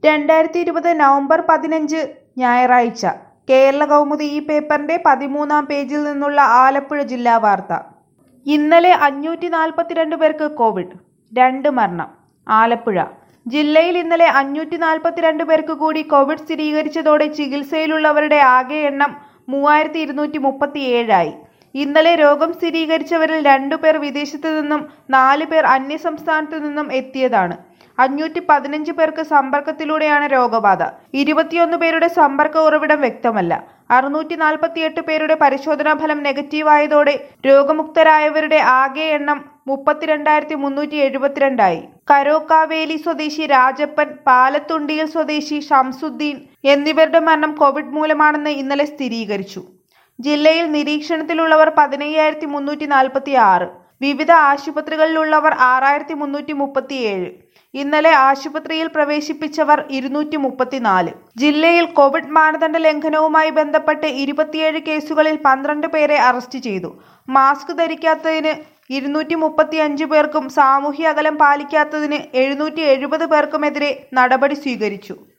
രണ്ടായിരത്തി ഇരുപത് നവംബർ പതിനഞ്ച് ഞായറാഴ്ച കേരള കൗമുദി ഈ പേപ്പറിന്റെ പതിമൂന്നാം പേജിൽ നിന്നുള്ള ആലപ്പുഴ ജില്ലാ വാർത്ത ഇന്നലെ അഞ്ഞൂറ്റി നാൽപ്പത്തിരണ്ട് പേർക്ക് കോവിഡ് രണ്ട് മരണം ആലപ്പുഴ ജില്ലയിൽ ഇന്നലെ അഞ്ഞൂറ്റി നാൽപ്പത്തിരണ്ട് പേർക്ക് കൂടി കോവിഡ് സ്ഥിരീകരിച്ചതോടെ ചികിത്സയിലുള്ളവരുടെ ആകെ എണ്ണം മൂവായിരത്തി ഇരുന്നൂറ്റി മുപ്പത്തിയേഴായി ഇന്നലെ രോഗം സ്ഥിരീകരിച്ചവരിൽ രണ്ടുപേർ വിദേശത്തു നിന്നും നാല് പേർ അന്യസംസ്ഥാനത്തു നിന്നും എത്തിയതാണ് അഞ്ഞൂറ്റി പതിനഞ്ച് പേർക്ക് സമ്പർക്കത്തിലൂടെയാണ് രോഗബാധ ഇരുപത്തിയൊന്ന് പേരുടെ സമ്പർക്ക ഉറവിടം വ്യക്തമല്ല അറുന്നൂറ്റി നാൽപ്പത്തിയെട്ട് പേരുടെ പരിശോധനാ ഫലം നെഗറ്റീവായതോടെ രോഗമുക്തരായവരുടെ ആകെ എണ്ണം മുപ്പത്തിരണ്ടായിരത്തി മുന്നൂറ്റി എഴുപത്തിരണ്ടായി കരോക്കാവേലി സ്വദേശി രാജപ്പൻ പാലത്തുണ്ടിയിൽ സ്വദേശി ഷംസുദ്ദീൻ എന്നിവരുടെ മരണം കോവിഡ് മൂലമാണെന്ന് ഇന്നലെ സ്ഥിരീകരിച്ചു ജില്ലയിൽ നിരീക്ഷണത്തിലുള്ളവർ പതിനയ്യായിരത്തി മുന്നൂറ്റി നാൽപ്പത്തി ആറ് വിവിധ ആശുപത്രികളിലുള്ളവർ ആറായിരത്തി മുന്നൂറ്റി മുപ്പത്തിയേഴ് ഇന്നലെ ആശുപത്രിയിൽ പ്രവേശിപ്പിച്ചവർ ഇരുന്നൂറ്റി മുപ്പത്തിനാല് ജില്ലയിൽ കോവിഡ് മാനദണ്ഡ ലംഘനവുമായി ബന്ധപ്പെട്ട് ഇരുപത്തിയേഴ് കേസുകളിൽ പന്ത്രണ്ട് പേരെ അറസ്റ്റ് ചെയ്തു മാസ്ക് ധരിക്കാത്തതിന് ഇരുന്നൂറ്റി മുപ്പത്തി അഞ്ച് പേർക്കും സാമൂഹ്യ അകലം പാലിക്കാത്തതിന് എഴുന്നൂറ്റി എഴുപത് പേർക്കുമെതിരെ നടപടി സ്വീകരിച്ചു